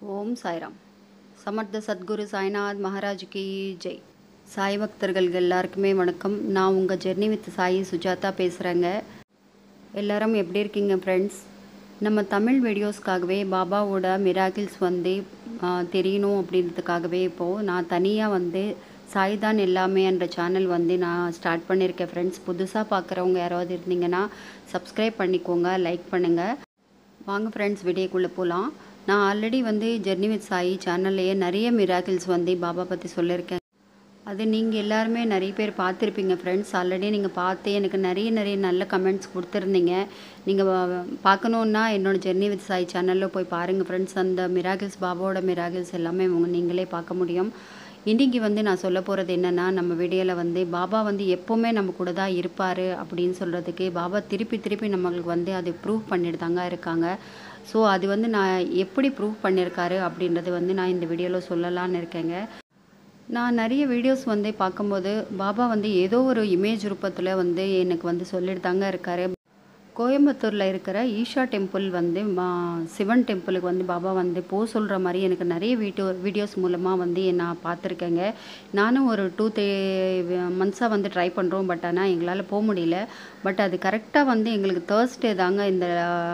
ஓம் சாய்ராம் சமர்த்த சத்குரு சாய்நாத் மகாராஜ் கி ஜெய் சாய் பக்தர்கள் எல்லாருக்குமே வணக்கம் நான் உங்கள் ஜெர்னி வித் சாயி சுஜாதா பேசுகிறேங்க எல்லாரும் எப்படி இருக்கீங்க ஃப்ரெண்ட்ஸ் நம்ம தமிழ் வீடியோஸ்க்காகவே பாபாவோட மிராக்கிள்ஸ் வந்து ஆ, தெரியணும் அப்படின்றதுக்காகவே இப்போது நான் தனியாக வந்து சாய் தான் எல்லாமே என்ற சேனல் வந்து நான் ஸ்டார்ட் பண்ணியிருக்கேன் ஃப்ரெண்ட்ஸ் புதுசாக பார்க்குறவங்க யாராவது இருந்தீங்கன்னா சப்ஸ்கிரைப் பண்ணிக்கோங்க லைக் பண்ணுங்கள் வாங்க ஃப்ரெண்ட்ஸ் வீடியோக்குள்ளே போகலாம் நான் ஆல்ரெடி வந்து ஜெர்னி வித் சாயி சேனல்லையே நிறைய மிராக்கிள்ஸ் வந்து பாபா பற்றி சொல்லியிருக்கேன் அது நீங்கள் எல்லாருமே நிறைய பேர் பார்த்துருப்பீங்க ஃப்ரெண்ட்ஸ் ஆல்ரெடி நீங்கள் பார்த்து எனக்கு நிறைய நிறைய நல்ல கமெண்ட்ஸ் கொடுத்துருந்தீங்க நீங்கள் பார்க்கணுன்னா என்னோட ஜெர்னி வித் சாய் சேனலில் போய் பாருங்கள் ஃப்ரெண்ட்ஸ் அந்த மிராக்கிள்ஸ் பாபாவோட மிராக்கிள்ஸ் எல்லாமே உங்க நீங்களே பார்க்க முடியும் இன்றைக்கி வந்து நான் சொல்ல போகிறது என்னென்னா நம்ம வீடியோவில் வந்து பாபா வந்து எப்போவுமே நம்ம கூட தான் இருப்பார் அப்படின்னு சொல்கிறதுக்கு பாபா திருப்பி திருப்பி நம்மளுக்கு வந்து அது ப்ரூவ் பண்ணிட்டு தாங்க இருக்காங்க ஸோ அது வந்து நான் எப்படி ப்ரூவ் பண்ணியிருக்காரு அப்படின்றது வந்து நான் இந்த வீடியோவில் சொல்லலான்னு இருக்கேங்க நான் நிறைய வீடியோஸ் வந்து பார்க்கும்போது பாபா வந்து ஏதோ ஒரு இமேஜ் ரூபத்தில் வந்து எனக்கு வந்து சொல்லிட்டு தாங்க இருக்காரு கோயம்புத்தூரில் இருக்கிற ஈஷா டெம்பிள் வந்து மா- சிவன் டெம்பிளுக்கு வந்து பாபா வந்து போக சொல்கிற மாதிரி எனக்கு நிறைய வீடியோ வீடியோஸ் மூலமாக வந்து நான் பார்த்துருக்கேங்க நானும் ஒரு டூ த்ரீ மந்த்ஸாக வந்து ட்ரை பண்ணுறோம் பட் ஆனால் எங்களால் போக முடியல பட் அது கரெக்டாக வந்து எங்களுக்கு தேர்ஸ்டே தாங்க இந்த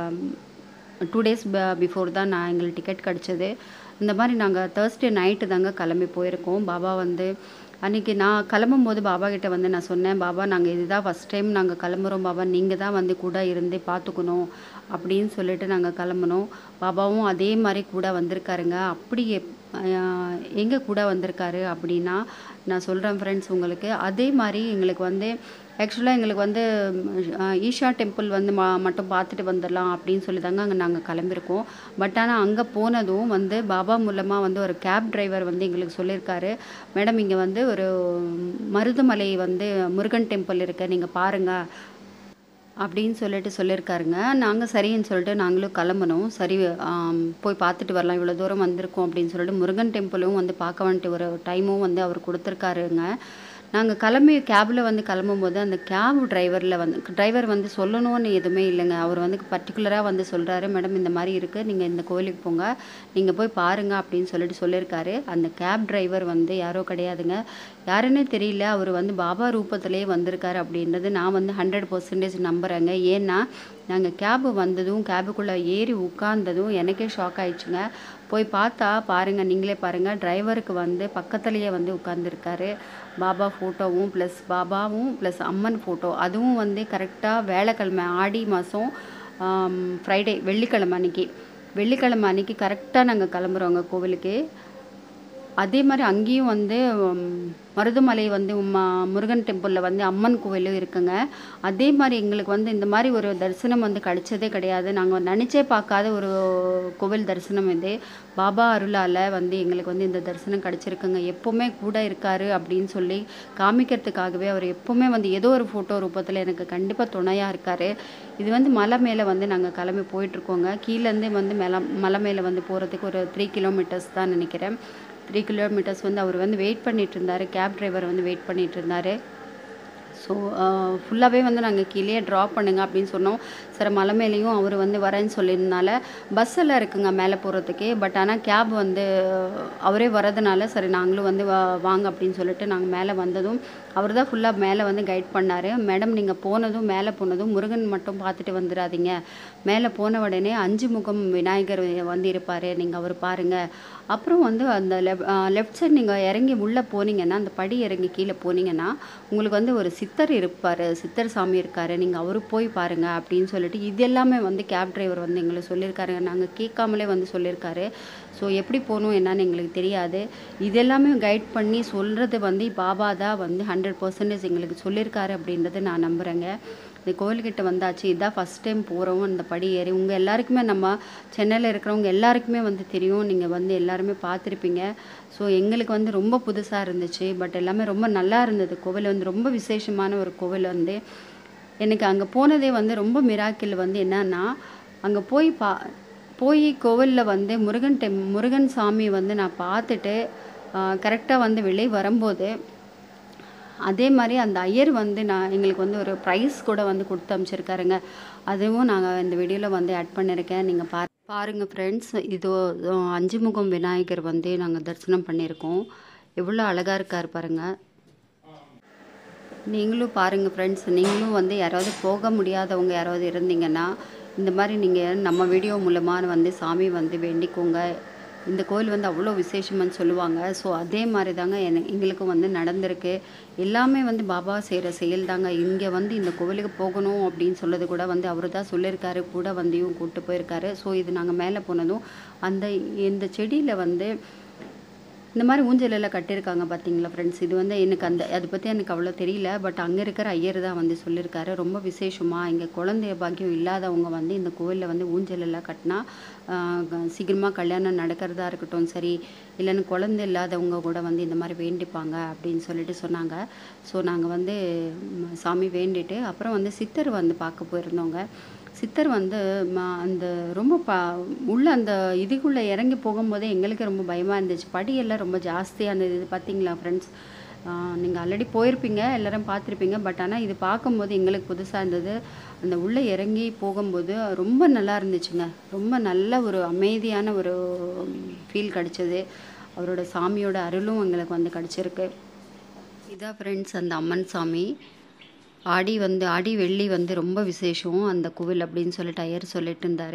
டூ டேஸ் பிஃபோர் தான் நான் எங்களுக்கு டிக்கெட் கிடச்சிது இந்த மாதிரி நாங்கள் தேர்ஸ்டே நைட்டு தாங்க கிளம்பி போயிருக்கோம் பாபா வந்து அன்றைக்கி நான் கிளம்பும் போது பாபா கிட்ட வந்து நான் சொன்னேன் பாபா நாங்கள் இதுதான் ஃபஸ்ட் டைம் நாங்கள் கிளம்புறோம் பாபா நீங்கள் தான் வந்து கூட இருந்து பார்த்துக்கணும் அப்படின்னு சொல்லிட்டு நாங்கள் கிளம்புனோம் பாபாவும் அதே மாதிரி கூட வந்திருக்காருங்க அப்படி எங்கே கூட வந்திருக்காரு அப்படின்னா நான் சொல்கிறேன் ஃப்ரெண்ட்ஸ் உங்களுக்கு அதே மாதிரி எங்களுக்கு வந்து ஆக்சுவலாக எங்களுக்கு வந்து அஹ், ஈஷா டெம்பிள் வந்து மா மட்டும் பார்த்துட்டு வந்துடலாம் அப்படின்னு சொல்லி தாங்க அங்கே நாங்கள் கிளம்பியிருக்கோம் பட் ஆனால் அங்கே போனதும் வந்து பாபா மூலமாக வந்து ஒரு கேப் டிரைவர் வந்து எங்களுக்கு சொல்லியிருக்காரு மேடம் இங்கே வந்து ஒரு மருதமலை வந்து முருகன் டெம்பிள் இருக்கு நீங்கள் பாருங்கள் அப்படின்னு சொல்லிட்டு சொல்லியிருக்காருங்க நாங்கள் சரின்னு சொல்லிட்டு நாங்களும் கிளம்புனோம் சரி ஆம், போய் பார்த்துட்டு வரலாம் இவ்வளோ தூரம் வந்திருக்கோம் அப்படின்னு சொல்லிட்டு முருகன் டெம்பிளும் வந்து பார்க்க வந்துட்டு ஒரு டைமும் வந்து அவர் கொடுத்துருக்காருங்க நாங்கள் கிளம்பி கேபில் வந்து கிளம்பும்போது அந்த கேப் டிரைவரில் வந்து டிரைவர் வந்து சொல்லணும்னு எதுவுமே இல்லைங்க அவர் வந்து பர்டிகுலராக வந்து சொல்கிறாரு மேடம் இந்த மாதிரி இருக்குது நீங்கள் இந்த கோயிலுக்கு போங்க நீங்கள் போய் பாருங்க அப்படின்னு சொல்லிட்டு சொல்லியிருக்காரு அந்த கேப் டிரைவர் வந்து யாரோ கிடையாதுங்க யாருன்னே தெரியல அவர் வந்து பாபா ரூபத்திலே வந்திருக்காரு அப்படின்றது நான் வந்து ஹண்ட்ரட் பர்சன்டேஜ் நம்புகிறேங்க ஏன்னா நாங்கள் கேபு வந்ததும் கேபுக்குள்ளே ஏறி உட்கார்ந்ததும் எனக்கே ஷாக் ஆயிடுச்சுங்க போய் பார்த்தா பாருங்கள் நீங்களே பாருங்கள் டிரைவருக்கு வந்து பக்கத்துலேயே வந்து உட்காந்துருக்காரு பாபா ஃபோட்டோவும் ப்ளஸ் பாபாவும் ப்ளஸ் அம்மன் ஃபோட்டோ அதுவும் வந்து கரெக்டாக வேலைக்கிழமை ஆடி மாதம் ஃப்ரைடே வெள்ளிக்கிழமை அன்னைக்கு வெள்ளிக்கிழமை அன்னைக்கு கரெக்டாக நாங்கள் கிளம்புறோங்க கோவிலுக்கு அதே மாதிரி அங்கேயும் வந்து உம், மருதமலை வந்து ம- முருகன் டெம்பிளில் வந்து அம்மன் கோவிலும் இருக்குங்க அதே மாதிரி எங்களுக்கு வந்து இந்த மாதிரி ஒரு தரிசனம் வந்து கிடைச்சதே கிடையாது நாங்கள் நினச்சே பார்க்காத ஒரு கோவில் தரிசனம் இது பாபா அருளால் வந்து எங்களுக்கு வந்து இந்த தரிசனம் கிடச்சிருக்குங்க எப்போவுமே கூட இருக்காரு அப்படின்னு சொல்லி காமிக்கிறதுக்காகவே அவர் எப்போவுமே வந்து ஏதோ ஒரு ஃபோட்டோ ரூபத்தில் எனக்கு கண்டிப்பாக துணையாக இருக்கார் இது வந்து மலை மேலே வந்து நாங்கள் கிளம்பி போயிட்டுருக்கோங்க கீழேருந்து வந்து மலை மலை மேலே வந்து போகிறதுக்கு ஒரு த்ரீ கிலோமீட்டர்ஸ் தான் நினைக்கிறேன் த்ரீ கிலோமீட்டர்ஸ் வந்து அவர் வந்து வெயிட் பண்ணிட்டு இருந்தார் கேப் டிரைவர் வந்து வெயிட் பண்ணிட்டு இருந்தார் ஸோ ஃபுல்லாகவே வந்து நாங்கள் கீழே ட்ராப் பண்ணுங்க அப்படின்னு சொன்னோம் சரி மலை மேலேயும் அவர் வந்து வரேன்னு சொல்லியிருந்தனால பஸ் எல்லாம் இருக்குங்க மேலே போகிறதுக்கே பட் ஆனால் கேப் வந்து அவரே வரதுனால சரி நாங்களும் வந்து வா- வாங்க அப்படின்னு சொல்லிட்டு நாங்கள் மேலே வந்ததும் அவர் தான் ஃபுல்லாக மேலே வந்து கைட் பண்ணார் மேடம் நீங்கள் போனதும் மேலே போனதும் முருகன் மட்டும் பார்த்துட்டு வந்துடாதீங்க மேலே போன உடனே அஞ்சு முகம் விநாயகர் வந்து இருப்பார் நீங்கள் அவர் பாருங்கள் அப்புறம் வந்து அந்த லெஃப் லெஃப்ட் சைடு நீங்கள் இறங்கி உள்ளே போனீங்கன்னா அந்த படி இறங்கி கீழே போனீங்கன்னா உங்களுக்கு வந்து ஒரு சித்தர் இருப்பார் சித்தர் சாமி இருக்கார் நீங்கள் அவரு போய் பாருங்க அப்படின்னு சொல்லிட்டு இது எல்லாமே வந்து கேப் டிரைவர் வந்து எங்களுக்கு சொல்லியிருக்காருங்க நாங்கள் கேட்காமலே வந்து சொல்லியிருக்காரு ஸோ எப்படி போகணும் என்னன்னு எங்களுக்கு தெரியாது இது எல்லாமே கைட் பண்ணி சொல்கிறது வந்து பாபா தான் வந்து ஹண்ட்ரட் பர்சன்டேஜ் எங்களுக்கு சொல்லியிருக்காரு அப்படின்றத நான் நம்புகிறேங்க இந்த கோயில்கிட்ட வந்தாச்சு இதான் ஃபஸ்ட் டைம் போகிறோம் இந்த படி ஏறி உங்கள் எல்லாருக்குமே நம்ம சென்னையில் இருக்கிறவங்க எல்லாருக்குமே வந்து தெரியும் நீங்கள் வந்து எல்லாருமே பார்த்துருப்பீங்க ஸோ எங்களுக்கு வந்து ரொம்ப புதுசாக இருந்துச்சு பட் எல்லாமே ரொம்ப நல்லா இருந்தது கோவில் வந்து ரொம்ப விசேஷமான ஒரு கோவில் வந்து எனக்கு அங்கே போனதே வந்து ரொம்ப மிராக்கிள் வந்து என்னன்னா அங்கே போய் பா போய் கோவிலில் வந்து முருகன் டெம் முருகன் சாமி வந்து நான் பார்த்துட்டு கரெக்டாக வந்து வெளியே வரும்போது அதே மாதிரி அந்த ஐயர் வந்து நான் எங்களுக்கு வந்து ஒரு ப்ரைஸ் கூட வந்து கொடுத்து அனுப்பிச்சிருக்காருங்க அதுவும் நாங்கள் இந்த வீடியோவில் வந்து ஆட் பண்ணியிருக்கேன் நீங்கள் பா பாருங்கள் ஃப்ரெண்ட்ஸ் இதோ இதோ அஞ்சு முகம் விநாயகர் வந்து நாங்கள் தரிசனம் பண்ணியிருக்கோம் எவ்வளோ அழகாக இருக்கார் பாருங்கள் நீங்களும் பாருங்கள் ஃப்ரெண்ட்ஸ் நீங்களும் வந்து யாராவது போக முடியாதவங்க யாராவது இருந்தீங்கன்னா இந்த மாதிரி நீங்கள் நம்ம வீடியோ மூலமாக வந்து சாமி வந்து வேண்டிக்கோங்க இந்த கோயில் வந்து அவ்வளோ விசேஷம்னு சொல்லுவாங்க ஸோ அதே மாதிரி தாங்க என எங்களுக்கும் வந்து நடந்திருக்கு எல்லாமே வந்து பாபா செய்கிற செயல் தாங்க இங்கே வந்து இந்த கோவிலுக்கு போகணும் அப்படின்னு சொல்லது கூட வந்து அவர் தான் சொல்லியிருக்காரு கூட வந்தியும் கூப்பிட்டு போயிருக்காரு ஸோ இது நாங்கள் மேலே போனதும் அந்த இந்த செடியில் வந்து இந்த மாதிரி ஊஞ்சல் எல்லாம் கட்டியிருக்காங்க பார்த்தீங்களா ஃப்ரெண்ட்ஸ் இது வந்து எனக்கு அந்த அதை பற்றி எனக்கு அவ்வளோ தெரியல பட் அங்கே இருக்கிற ஐயர் தான் வந்து சொல்லியிருக்காரு ரொம்ப விசேஷமாக இங்கே குழந்தைய பாக்கியம் இல்லாதவங்க வந்து இந்த கோவிலில் வந்து ஊஞ்சல் எல்லாம் கட்டினா சீக்கிரமாக கல்யாணம் நடக்கிறதா இருக்கட்டும் சரி இல்லைன்னு குழந்தை இல்லாதவங்க கூட வந்து இந்த மாதிரி வேண்டிப்பாங்க அப்படின்னு சொல்லிட்டு சொன்னாங்க ஸோ நாங்கள் வந்து ம், சாமி வேண்டிட்டு அப்புறம் வந்து சித்தர் வந்து பார்க்க போயிருந்தோங்க சித்தர் வந்து ம- அந்த ரொம்ப ப உள்ள அந்த இதுக்குள்ளே இறங்கி போகும்போதே எங்களுக்கு ரொம்ப பயமாக இருந்துச்சு படியெல்லாம் ரொம்ப ஜாஸ்தியாக இருந்தது இது பார்த்தீங்களா ஃப்ரெண்ட்ஸ் நீங்கள் ஆல்ரெடி போயிருப்பீங்க எல்லாரும் பார்த்துருப்பீங்க பட் ஆனால் இது பார்க்கும்போது எங்களுக்கு புதுசாக இருந்தது அந்த உள்ளே இறங்கி போகும்போது ரொம்ப நல்லா இருந்துச்சுங்க ரொம்ப நல்ல ஒரு அமைதியான ஒரு ஃபீல் கிடச்சிது அவரோட சாமியோட அருளும் எங்களுக்கு வந்து கிடச்சிருக்கு இதான் ஃப்ரெண்ட்ஸ் அந்த அம்மன் சாமி ஆடி வந்து ஆடி வெள்ளி வந்து ரொம்ப விசேஷம் அந்த கோவில் அப்படின்னு சொல்லிட்டு ஐயர் சொல்லிட்டு இருந்தார்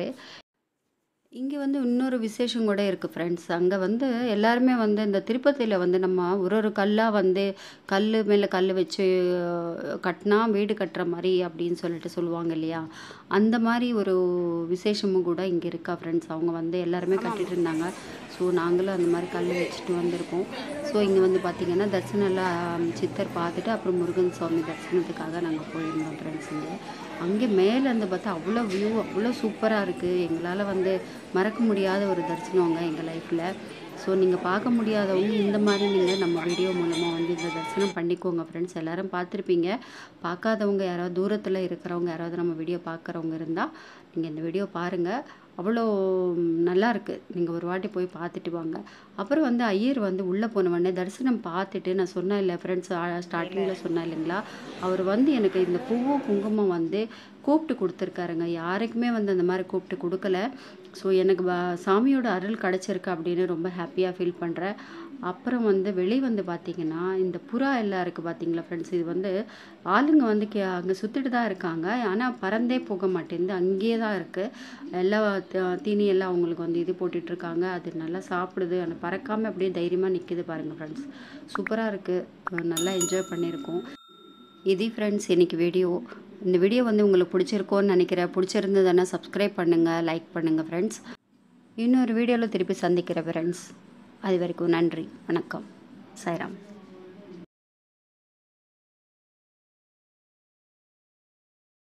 இங்கே வந்து இன்னொரு விசேஷம் கூட இருக்குது ஃப்ரெண்ட்ஸ் அங்கே வந்து எல்லாருமே வந்து இந்த திருப்பதியில் வந்து நம்ம ஒரு ஒரு கல்லாக வந்து கல் மேலே கல் வச்சு அஹ், கட்டினா வீடு கட்டுற மாதிரி அப்படின்னு சொல்லிட்டு சொல்லுவாங்க இல்லையா அந்த மாதிரி ஒரு விசேஷமும் கூட இங்கே இருக்கா ஃப்ரெண்ட்ஸ் அவங்க வந்து எல்லாருமே கட்டிட்டு இருந்தாங்க ஸோ நாங்களும் அந்த மாதிரி கல் வச்சுட்டு வந்திருக்கோம் ஸோ இங்கே வந்து பார்த்திங்கன்னா தரிசனம் எல்லாம் சித்தர் பார்த்துட்டு அப்புறம் முருகன் சுவாமி தரிசனத்துக்காக நாங்கள் போயிருந்தோம் ஃப்ரெண்ட்ஸ் இங்கே அங்கே மேலே இருந்து பார்த்தா அவ்வளோ வியூ அவ்வளோ சூப்பராக இருக்குது எங்களால் வந்து மறக்க முடியாத ஒரு தரிசனங்க எங்கள் லைஃப்பில் ஸோ நீங்கள் பார்க்க முடியாதவங்க இந்த மாதிரி நீங்கள் நம்ம வீடியோ மூலமாக வந்து இந்த தரிசனம் பண்ணிக்கோங்க ஃப்ரெண்ட்ஸ் எல்லாரும் பார்த்துருப்பீங்க பார்க்காதவங்க யாராவது தூரத்தில் இருக்கிறவங்க யாராவது நம்ம வீடியோ பார்க்குறவங்க இருந்தால் நீங்கள் இந்த வீடியோ பாருங்கள் அவ்வளோ நல்லா இருக்குது நீங்கள் ஒரு வாட்டி போய் பார்த்துட்டு வாங்க அப்புறம் வந்து ஐயர் வந்து உள்ளே போன உடனே தரிசனம் பார்த்துட்டு நான் சொன்னேன் இல்லை ஃப்ரெண்ட்ஸ் ஸ்டார்டிங்கில் சொன்னேன் இல்லைங்களா அவர் வந்து எனக்கு இந்த பூவும் குங்குமம் வந்து கூப்பிட்டு கொடுத்துருக்காருங்க யாருக்குமே வந்து அந்த மாதிரி கூப்பிட்டு கொடுக்கல ஸோ எனக்கு வ- சாமியோட அருள் கிடச்சிருக்கு அப்படின்னு ரொம்ப ஹாப்பியாக ஃபீல் பண்ணுறேன் அப்புறம் வந்து வெளியே வந்து பார்த்தீங்கன்னா இந்த புறா எல்லாம் இருக்குது பார்த்தீங்களா ஃப்ரெண்ட்ஸ் இது வந்து ஆளுங்க வந்து கே அங்கே சுற்றிட்டு தான் இருக்காங்க ஆனால் பறந்தே போக மாட்டேங்குது அங்கேயே தான் இருக்குது எல்லா த- தீனி எல்லாம் அவங்களுக்கு வந்து இது போட்டுட்டு இருக்காங்க அது நல்லா சாப்பிடுது ஆனால் பறக்காமல் அப்படியே தைரியமாக நிற்கிது பாருங்கள் ஃப்ரெண்ட்ஸ் சூப்பராக இருக்குது நல்லா என்ஜாய் பண்ணியிருக்கோம் இது ஃப்ரெண்ட்ஸ் இன்னைக்கு வீடியோ இந்த வீடியோ வந்து உங்களுக்கு பிடிச்சிருக்கோன்னு நினைக்கிறேன் பிடிச்சிருந்ததுன்னா சப்ஸ்கிரைப் பண்ணுங்கள் லைக் பண்ணுங்கள் ஃப்ரெண்ட்ஸ் இன்னொரு வீடியோவில் திருப்பி சந்திக்கிறேன் ஃப்ரெண்ட்ஸ் அது வரைக்கும் நன்றி வணக்கம் சாய்ராம்